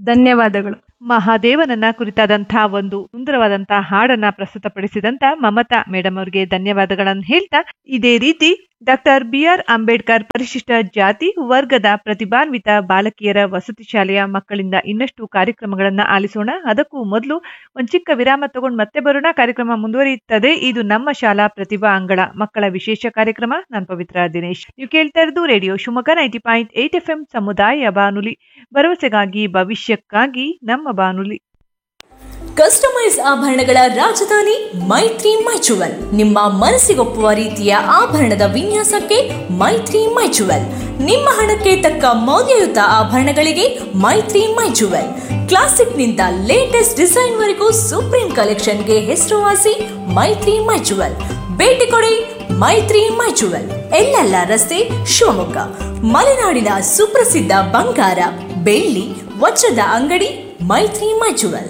ಧನ್ಯವಾದಗಳು ಮಹಾದೇವನನ್ನ ಕುರಿತಾದಂತಹ ಒಂದು ಸುಂದರವಾದಂತಹ ಹಾಡನ್ನ ಪ್ರಸ್ತುತಪಡಿಸಿದಂತ ಮಮತಾ ಮೇಡಮ್ ಅವರಿಗೆ ಧನ್ಯವಾದಗಳನ್ನು ಹೇಳ್ತಾ ಇದೇ ರೀತಿ ಡಾಕ್ಟರ್ ಬಿ ಆರ್ ಅಂಬೇಡ್ಕರ್ ಪರಿಶಿಷ್ಟ ಜಾತಿ ವರ್ಗದ ಪ್ರತಿಭಾನ್ವಿತ ಬಾಲಕಿಯರ ವಸತಿ ಶಾಲೆಯ ಮಕ್ಕಳಿಂದ ಇನ್ನಷ್ಟು ಕಾರ್ಯಕ್ರಮಗಳನ್ನ ಆಲಿಸೋಣ ಅದಕ್ಕೂ ಮೊದಲು ಒಂದ್ ಚಿಕ್ಕ ವಿರಾಮ ತಗೊಂಡು ಮತ್ತೆ ಬರೋಣ ಕಾರ್ಯಕ್ರಮ ಮುಂದುವರಿಯುತ್ತದೆ ಇದು ನಮ್ಮ ಶಾಲಾ ಪ್ರತಿಭಾ ಅಂಗಳ ಮಕ್ಕಳ ವಿಶೇಷ ಕಾರ್ಯಕ್ರಮ ನಾನು ಪವಿತ್ರ ದಿನೇಶ್ ನೀವು ಕೇಳ್ತಾ ಇರೋದು radio Shivamogga ninety point eight F M ಸಮುದಾಯ ಬಾನುಲಿ ಭರವಸೆಗಾಗಿ ಭವಿಷ್ಯಕ್ಕಾಗಿ ನಮ್ಮ ಬಾನುಲಿ ಕಸ್ಟಮೈಸ್ ಆಭರಣಗಳ ರಾಜಧಾನಿ ಮೈತ್ರಿ ಮೈಚುವಲ್ ನಿಮ್ಮ ಮನಸ್ಸಿಗೊಪ್ಪುವ ರೀತಿಯ ಆಭರಣದ ವಿನ್ಯಾಸಕ್ಕೆ ಮೈತ್ರಿ ಮೈಚುವಲ್ ನಿಮ್ಮ ಹಣಕ್ಕೆ ತಕ್ಕ ಮೌಲ್ಯಯುತ ಆಭರಣಗಳಿಗೆ ಮೈತ್ರಿ ಮೈಚುವಲ್ ಕ್ಲಾಸಿಕ್ನಿಂದ ಲೇಟೆಸ್ಟ್ ಡಿಸೈನ್ ವರೆಗೂ ಸುಪ್ರೀಂ ಕಲೆಕ್ಷನ್ಗೆ ಹೆಸರುವಾಸಿ ಮೈತ್ರಿ ಮೈಚುವಲ್ ಭೇಟಿ ಕೊಡಿ ಮೈತ್ರಿ ಮೈಚುವಲ್ ಎಲ್ಲೆಲ್ಲ ರಸ್ತೆ ಶಿವಮೊಗ್ಗ ಮಲೆನಾಡಿನ ಸುಪ್ರಸಿದ್ಧ ಬಂಗಾರ ಬೆಳ್ಳಿ ವಜ್ರದ ಅಂಗಡಿ ಮೈತ್ರಿ ಮೈಚುವಲ್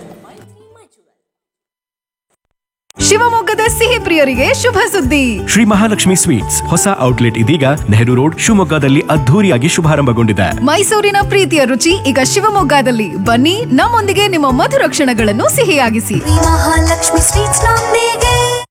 ಶಿವಮೊಗ್ಗದ ಸಿಹಿ ಪ್ರಿಯರಿಗೆ ಶುಭ ಸುದ್ದಿ ಶ್ರೀ ಮಹಾಲಕ್ಷ್ಮಿ ಸ್ವೀಟ್ಸ್ ಹೊಸ ಔಟ್ಲೆಟ್ ಇದೀಗ ನೆಹರು ರೋಡ್ ಶಿವಮೊಗ್ಗದಲ್ಲಿ ಅದ್ಧೂರಿಯಾಗಿ ಶುಭಾರಂಭಗೊಂಡಿದೆ ಮೈಸೂರಿನ ಪ್ರೀತಿಯ ರುಚಿ ಈಗ ಶಿವಮೊಗ್ಗದಲ್ಲಿ ಬನ್ನಿ ನಮ್ಮೊಂದಿಗೆ ನಿಮ್ಮ ಮಧುರ ಕ್ಷಣಗಳನ್ನು ಸಿಹಿಯಾಗಿಸಿ ಮಹಾಲಕ್ಷ್ಮಿ ಸ್ವೀಟ್ಸ್ ನೊಂದಿಗೆ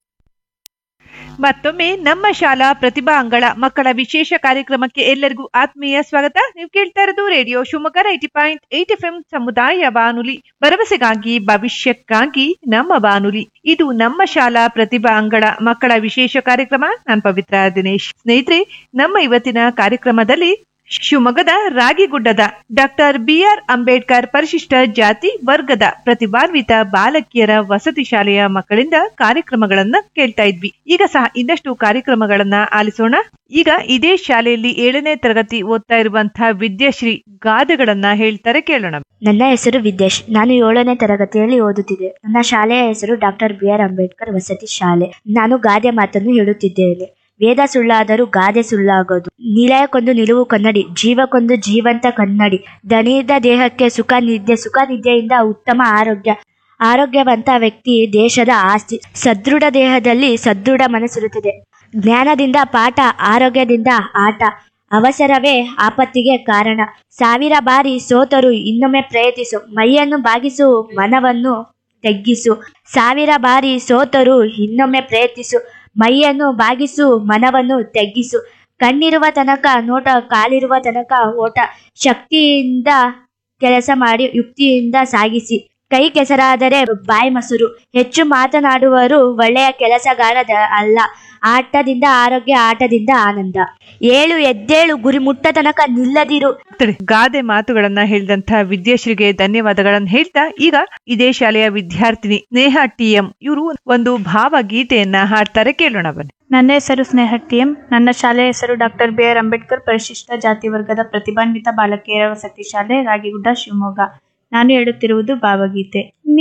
ಮತ್ತೊಮ್ಮೆ ನಮ್ಮ ಶಾಲಾ ಪ್ರತಿಭಾ ಅಂಗಳ ಮಕ್ಕಳ ವಿಶೇಷ ಕಾರ್ಯಕ್ರಮಕ್ಕೆ ಎಲ್ಲರಿಗೂ ಆತ್ಮೀಯ ಸ್ವಾಗತ ನೀವು ಕೇಳ್ತಾ ಇರೋದು radio Shivamogga ninety point eight F M ಸಮುದಾಯ ಬಾನುಲಿ ಭರವಸೆಗಾಗಿ ಭವಿಷ್ಯಕ್ಕಾಗಿ ನಮ್ಮ ಬಾನುಲಿ ಇದು ನಮ್ಮ ಶಾಲಾ ಪ್ರತಿಭಾ ಅಂಗಳ ಮಕ್ಕಳ ವಿಶೇಷ ಕಾರ್ಯಕ್ರಮ ನಾನು ಪವಿತ್ರ ದಿನೇಶ್ ಸ್ನೇಹಿತರೆ ನಮ್ಮ ಇವತ್ತಿನ ಕಾರ್ಯಕ್ರಮದಲ್ಲಿ ಶಿವಮೊಗ್ಗದ ರಾಗಿಗುಡ್ಡದ ಡಾಕ್ಟರ್ ಬಿಆರ್ ಅಂಬೇಡ್ಕರ್ ಪರಿಶಿಷ್ಟ ಜಾತಿ ವರ್ಗದ ಪ್ರತಿಭಾನ್ವಿತ ಬಾಲಕಿಯರ ವಸತಿ ಶಾಲೆಯ ಮಕ್ಕಳಿಂದ ಕಾರ್ಯಕ್ರಮಗಳನ್ನ ಕೇಳ್ತಾ ಇದ್ವಿ ಈಗ ಸಹ ಇನ್ನಷ್ಟು ಕಾರ್ಯಕ್ರಮಗಳನ್ನ ಆಲಿಸೋಣ ಈಗ ಇದೇ ಶಾಲೆಯಲ್ಲಿ ಏಳನೇ ತರಗತಿ ಓದ್ತಾ ಇರುವಂತಹ ವಿದ್ಯಾಶ್ರೀ ಗಾದೆಗಳನ್ನ ಹೇಳ್ತಾರೆ ಕೇಳೋಣ ನನ್ನ ಹೆಸರು ವಿದ್ಯೇಶ್ ನಾನು ಏಳನೇ ತರಗತಿಯಲ್ಲಿ ಓದುತ್ತಿದ್ದೆ ನನ್ನ ಶಾಲೆಯ ಹೆಸರು ಡಾಕ್ಟರ್ ಬಿ ಆರ್ ಅಂಬೇಡ್ಕರ್ ವಸತಿ ಶಾಲೆ ನಾನು ಗಾದೆ ಮಾತನ್ನು ಹೇಳುತ್ತಿದ್ದೇನೆ ವೇದ ಸುಳ್ಳಾದರೂ ಗಾದೆ ಸುಳ್ಳಾಗೋದು ನಿಲಯಕ್ಕೊಂದು ನಿಲುವು ಕನ್ನಡಿ ಜೀವಕ್ಕೊಂದು ಜೀವಂತ ಕನ್ನಡಿ ದಣಿದ ದೇಹಕ್ಕೆ ಸುಖ ನಿದ್ದೆ ಸುಖ ನಿದ್ದೆಯಿಂದ ಉತ್ತಮ ಆರೋಗ್ಯ ಆರೋಗ್ಯವಂತ ವ್ಯಕ್ತಿ ದೇಶದ ಆಸ್ತಿ ಸದೃಢ ದೇಹದಲ್ಲಿ ಸದೃಢ ಮನಸ್ಸಿರುತ್ತದೆ ಜ್ಞಾನದಿಂದ ಪಾಠ ಆರೋಗ್ಯದಿಂದ ಆಟ ಅವಸರವೇ ಆಪತ್ತಿಗೆ ಕಾರಣ ಸಾವಿರ ಬಾರಿ ಸೋತರು ಇನ್ನೊಮ್ಮೆ ಪ್ರಯತ್ನಿಸು ಮೈಯನ್ನು ಬಾಗಿಸು ಮನವನ್ನು ತೆಗ್ಗಿಸು ಸಾವಿರ ಬಾರಿ ಸೋತರು ಇನ್ನೊಮ್ಮೆ ಪ್ರಯತ್ನಿಸು ಮೈಯನ್ನು ಬಾಗಿಸು ಮನವನ್ನು ತೆಗ್ಗಿಸು ಕಣ್ಣಿರುವ ತನಕ ನೋಟ ಕಾಲಿರುವ ತನಕ ಓಟ ಶಕ್ತಿಯಿಂದ ಕೆಲಸ ಮಾಡಿ ಯುಕ್ತಿಯಿಂದ ಸಾಗಿಸಿ ಕೈ ಕೆಸರಾದರೆ ಬಾಯಿ ಮೊಸರು ಹೆಚ್ಚು ಮಾತನಾಡುವರು ಒಳ್ಳೆಯ ಕೆಲಸಗಾರದ ಅಲ್ಲ ಆಟದಿಂದ ಆರೋಗ್ಯ ಆಟದಿಂದ ಆನಂದ ಏಳು ಎದ್ದೇಳು ಗುರಿ ಮುಟ್ಟ ತನಕ ನಿಲ್ಲದಿರು ತಡಿ, ಗಾದೆ ಮಾತುಗಳನ್ನ ಹೇಳಿದಂತಹ ವಿದ್ಯಾಶ್ರೀಗೆ ಧನ್ಯವಾದಗಳನ್ನ ಹೇಳ್ತಾ ಈಗ ಇದೇ ಶಾಲೆಯ ವಿದ್ಯಾರ್ಥಿನಿ ಸ್ನೇಹ ಟಿ ಎಂ ಇವರು ಒಂದು ಭಾವಗೀತೆಯನ್ನ ಹಾಡ್ತಾರೆ ಕೇಳೋಣ ಬನ್ನಿ ನನ್ನ ಹೆಸರು ಸ್ನೇಹ ಟಿ ಎಂ ನನ್ನ ಶಾಲೆಯ ಹೆಸರು ಡಾಕ್ಟರ್ ಬಿ ಆರ್ ಅಂಬೇಡ್ಕರ್ ಪರಿಶಿಷ್ಟ ಜಾತಿ ವರ್ಗದ ಪ್ರತಿಭಾನ್ವಿತ ಬಾಲಕಿಯರ ವಸತಿ ಶಾಲೆ ರಾಗಿಗುಡ್ಡ ಶಿವಮೊಗ್ಗ ನಾನು ಹೇಳುತ್ತಿರುವುದು ಭಾವಗೀತೆ